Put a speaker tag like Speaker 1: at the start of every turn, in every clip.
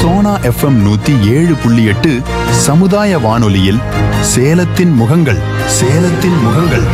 Speaker 1: Sona FM நூத்தி ஏழு புள்ளி எட்டு சமுதாய வானொலியில் சேலத்தின் முகங்கள் சேலத்தின் முகங்கள்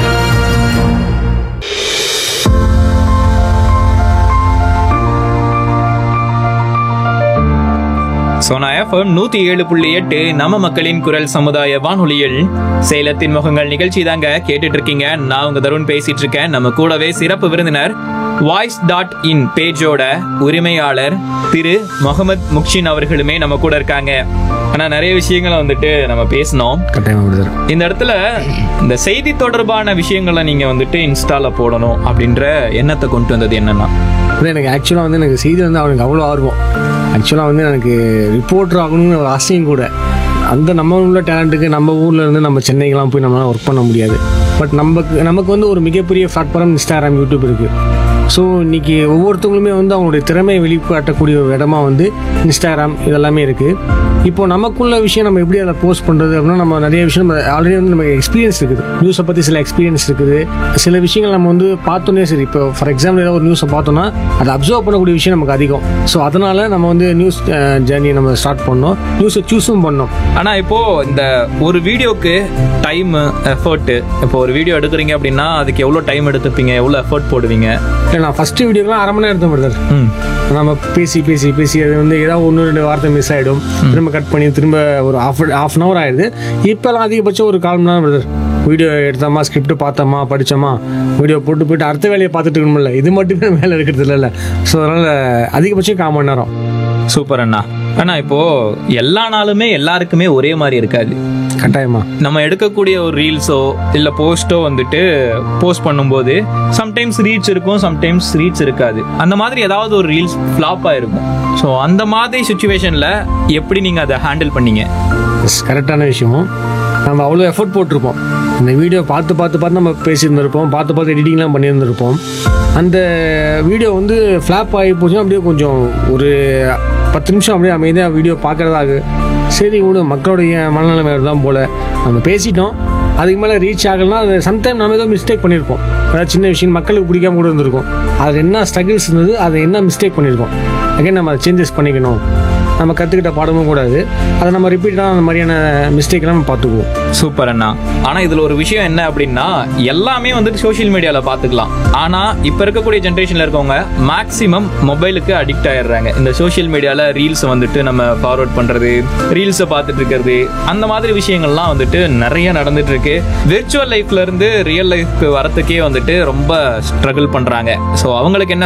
Speaker 2: சோனா எஃப்எம் நூத்தி ஏழு புள்ளி எட்டு நம்ம மக்களின் குரல் சமுதாய வானொலியில் சேலத்தின் முகங்கள் நிகழ்ச்சி தாங்க கேட்டுட்டு இருக்கீங்க நான் உங்க தருண் பேசிட்டு இருக்கேன் நம்ம கூடவே சிறப்பு விருந்தினர் வாய்ஸ் டாட் இன் பேஜோட உரிமையாளர் திரு முகமது முக்ஷின் அவர்களுமே நம்ம கூட இருக்காங்க ஆனா நிறைய விஷயங்களை வந்துட்டு நம்ம பேசினோம்
Speaker 3: கட்டாயமாக பிரதர்
Speaker 2: இந்த இடத்துல இந்த செய்தி தொடர்பான விஷயங்களை நீங்க வந்துட்டு இன்ஸ்டால போடணும் அப்படின்ற எண்ணத்தை கொண்டு வந்தது என்னன்னா
Speaker 3: இல்லை எனக்கு ஆக்சுவலாக வந்து எனக்கு செய்தி வந்து அவனுக்கு அவ்வளோ ஆர்வம் ஆக்சுவலாக வந்து எனக்கு ரிப்போர்ட்டர் ஆகணும்னு ஒரு ஆசையும் கூட அந்த நம்ம உள்ள டேலண்ட்டுக்கு நம்ம ஊரில் இருந்து நம்ம சென்னைக்கெலாம் போய் நம்மளால் ஒர்க் பண்ண முடியாது பட் நமக்கு நமக்கு வந்து ஒரு மிகப்பெரிய பிளாட்ஃபார்ம் இன்ஸ்டாகிராம் யூடியூப் இருக்குது ஸோ இன்னைக்கு ஒவ்வொருத்தவங்களுமே வந்து அவங்களுடைய திறமையை வெளிக்காட்டக்கூடிய ஒரு இடமா வந்து இன்ஸ்டாகிராம் இதெல்லாமே இருக்குது இப்போ நமக்குள்ள விஷயம் நம்ம எப்படி அதை போஸ்ட் பண்ணுறது அப்படின்னா நம்ம நிறைய விஷயம் ஆல்ரெடி வந்து நம்ம எக்ஸ்பீரியன்ஸ் இருக்குது நியூஸை பற்றி சில எக்ஸ்பீரியன்ஸ் இருக்குது சில விஷயங்கள் நம்ம வந்து பார்த்தோன்னே சரி இப்போ ஃபார் எக்ஸாம்பிள் ஏதாவது ஒரு நியூஸை பார்த்தோம்னா அதை அப்சர்வ் பண்ணக்கூடிய விஷயம் நமக்கு அதிகம் ஸோ அதனால நம்ம வந்து நியூஸ் ஜேர்னியை நம்ம ஸ்டார்ட் பண்ணோம் நியூஸை சூஸும் பண்ணோம்
Speaker 2: ஆனா இப்போ இந்த ஒரு வீடியோக்கு டைம் எஃபர்ட் இப்போ ஒரு வீடியோ எடுக்கிறீங்க அப்படின்னா அதுக்கு எவ்வளவு டைம் எடுத்துப்பீங்க எவ்வளவு எஃபர்ட் போடுவீங்க
Speaker 3: இல்லை நான் ஃபஸ்ட்டு வீடியோக்கெலாம் அரை மணி நேரம் எடுத்தேன் பிரதர்
Speaker 2: ம்
Speaker 3: நம்ம பேசி பேசி பேசி அது வந்து ஏதாவது ஒன்று ரெண்டு வார்த்தை மிஸ் ஆகிடும் திரும்ப கட் பண்ணி திரும்ப ஒரு ஆஃப் ஆஃப் அன் ஹவர் ஆயிடுது இப்போலாம் அதிகபட்சம் ஒரு கால் மணி நேரம் பிரதர் வீடியோ எடுத்தோமா ஸ்கிரிப்ட் பார்த்தோமா படித்தோமா வீடியோ போட்டு போயிட்டு அடுத்த வேலையை பார்த்துட்டு இருக்கணும்ல இது மட்டுமே வேலை இருக்கிறது இல்லைல்ல ஸோ அதனால் அதிகபட்சம் கால் மணி நேரம்
Speaker 2: சூப்பர் அண்ணா அண்ணா இப்போ எல்லா நாளுமே எல்லாருக்குமே ஒரே மாதிரி இருக்காது
Speaker 3: கட்டாயமா
Speaker 2: நம்ம எடுக்கக்கூடிய ஒரு ரீல்ஸோ இல்ல போஸ்டோ வந்துட்டு போஸ்ட் பண்ணும்போது சம்டைம்ஸ் ரீச் இருக்கும் சம்டைம்ஸ் ரீச் இருக்காது அந்த மாதிரி ஏதாவது ஒரு ரீல்ஸ் ஃப்ளாப் ஆயிருக்கும் ஸோ அந்த மாதிரி சுச்சுவேஷன்ல எப்படி நீங்க அதை ஹேண்டில் பண்ணீங்க
Speaker 3: எஸ் கரெக்டான விஷயம் நம்ம அவ்வளோ எஃபர்ட் போட்டிருப்போம் இந்த வீடியோ பார்த்து பார்த்து பார்த்து நம்ம பேசியிருந்திருப்போம் பார்த்து பார்த்து எடிட்டிங்லாம் பண்ணியிருந்திருப்போம் அந்த வீடியோ வந்து ஃப்ளாப் ஆகி போச்சுன்னா அப்படியே கொஞ்சம் ஒரு பத்து நிமிஷம் அப்படியே அமைதியாக வீடியோ பார்க்குறதாக சரி விடு மக்களுடைய மனநிலைமை தான் போல் நம்ம பேசிட்டோம் அதுக்கு மேலே ரீச் ஆகலைன்னா அது சம்டைம் நம்ம ஏதோ மிஸ்டேக் பண்ணியிருப்போம் அதாவது சின்ன விஷயம் மக்களுக்கு பிடிக்காம கூட இருந்திருக்கும் அது என்ன ஸ்ட்ரகிள்ஸ் இருந்தது அதை என்ன மிஸ்டேக் பண்ணியிருக்கோம் அகைன் நம்ம அதை சேஞ்சஸ் பண்ணிக்கணும் நம்ம கற்றுக்கிட்ட பாடமும் கூடாது அதை நம்ம ரிப்பீட்டாக அந்த மாதிரியான மிஸ்டேக்லாம் நம்ம பார்த்துக்குவோம்
Speaker 2: சூப்பர் அண்ணா ஆனா இதுல ஒரு விஷயம் என்ன அப்படின்னா எல்லாமே வந்துட்டு சோஷியல் மீடியால பாத்துக்கலாம் ஆனா இப்ப இருக்கக்கூடிய ஜென்ரேஷன்ல இருக்கவங்க மேக்சிமம் மொபைலுக்கு அடிக்ட் ஆயிடுறாங்க இந்த சோஷியல் மீடியால ரீல்ஸ் வந்துட்டு நம்ம ஃபார்வர்ட் பண்றது ரீல்ஸை பார்த்துட்டு இருக்கிறது அந்த மாதிரி விஷயங்கள்லாம் வந்துட்டு நிறைய நடந்துட்டு இருக்கு விர்ச்சுவல் லைஃப்ல இருந்து ரியல் லைஃப்க்கு வரத்துக்கே வந்துட்டு ரொம்ப ஸ்ட்ரகிள் பண்றாங்க ஸோ அவங்களுக்கு என்ன